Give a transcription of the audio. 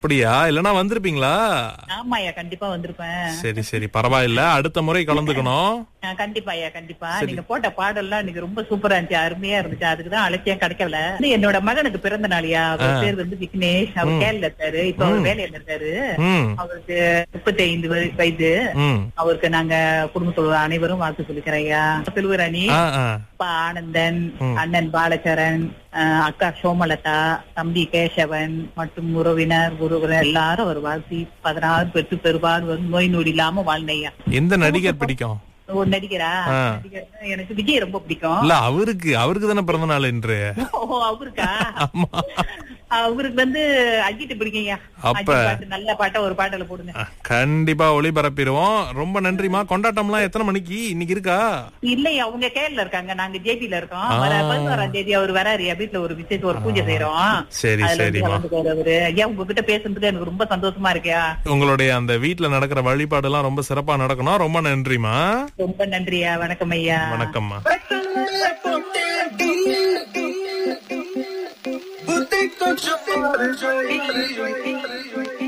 அப்படியா இல்லனா வந்திருப்பீங்களா ஆமா ஐயா கண்டிப்பா வந்திருப்பேன் சரி சரி பரவாயில்ல அடுத்த முறை கலந்துக்கணும் ஆ, கண்டிப்பா ஐயா கண்டிப்பா நீங்க போட்ட பாடல்லாம் இன்னைக்கு ரொம்ப சூப்பரா இருந்துச்சு அருமையா இருந்துச்சு அதுக்குதான் அலட்சியம் கிடைக்கல இது என்னோட மகனுக்கு பிறந்த நாளியா அவர் பேர் வந்து விக்னேஷ் அவர் கேரள இருக்காரு இப்ப அவர் வேலையில இருக்காரு ம் அவருக்கு முப்பத்தி ஐந்து வயது ம் அவருக்கு நாங்க குடும்பத்தோட அனைவரும் வாழ்த்து சொல்லிக்கிறோம் ஐயா செல்வராணி ஆ ஆ அப்பா ஆனந்தன் அண்ணன் பாலச்சரன் அஹ் அக்கா சோமலதா தம்பி கேசவன் மற்றும் உறவினர் உறவினர் எல்லாரும் அவர் வாழ்த்தி பதினாறு பெற்று பெறுவார் வரும் நோய் நொடி இல்லாம வாழ்ந்தையா எந்த நடிகர் பிடிக்கும் ஒரு நடிகரா ஆ. நடிகர்னா எனக்கு விஜய் ரொம்ப பிடிக்கும் இல்ல அவருக்கு அவருக்கு தானே பிறந்த நாள் என்று ஓ அவருக்கா ஆமா அவருக்கு வந்து அஜித் பிடிக்கும்யா அப்ப- அஜித் பாட்டு நல்ல பாட்டா ஒரு பாட்டுல போடுங்க அஹ், கண்டிப்பா ஒளிபரப்பிடுவோம் ரொம்ப நன்றிமா கொண்டாட்டம்லாம் எத்தனை மணிக்கு இன்னைக்கு இருக்கா இல்லையா அவங்க கேரள இருக்காங்க நாங்க ஜேபில இருக்கோம் வர பதினோராம் தேதி அவர் வராரு வீட்டுல ஒரு விசேஷம் ஒரு பூஜை செய்யறோம் சரி அதுல வந்து சரிமா கலந்துக்குவாரு அவரு ஐயா உங்ககிட்ட பேசுறதுக்கு எனக்கு ரொம்ப சந்தோஷமா இருக்கியா உங்களுடைய அந்த வீட்ல நடக்கிற வழிபாடு எல்லாம் ரொம்ப சிறப்பா நடக்கணும் ரொம்ப நன்றிமா ரொம்ப நன்றியா வணக்கம் ஐயா வணக்கம்மா Boutique, don't you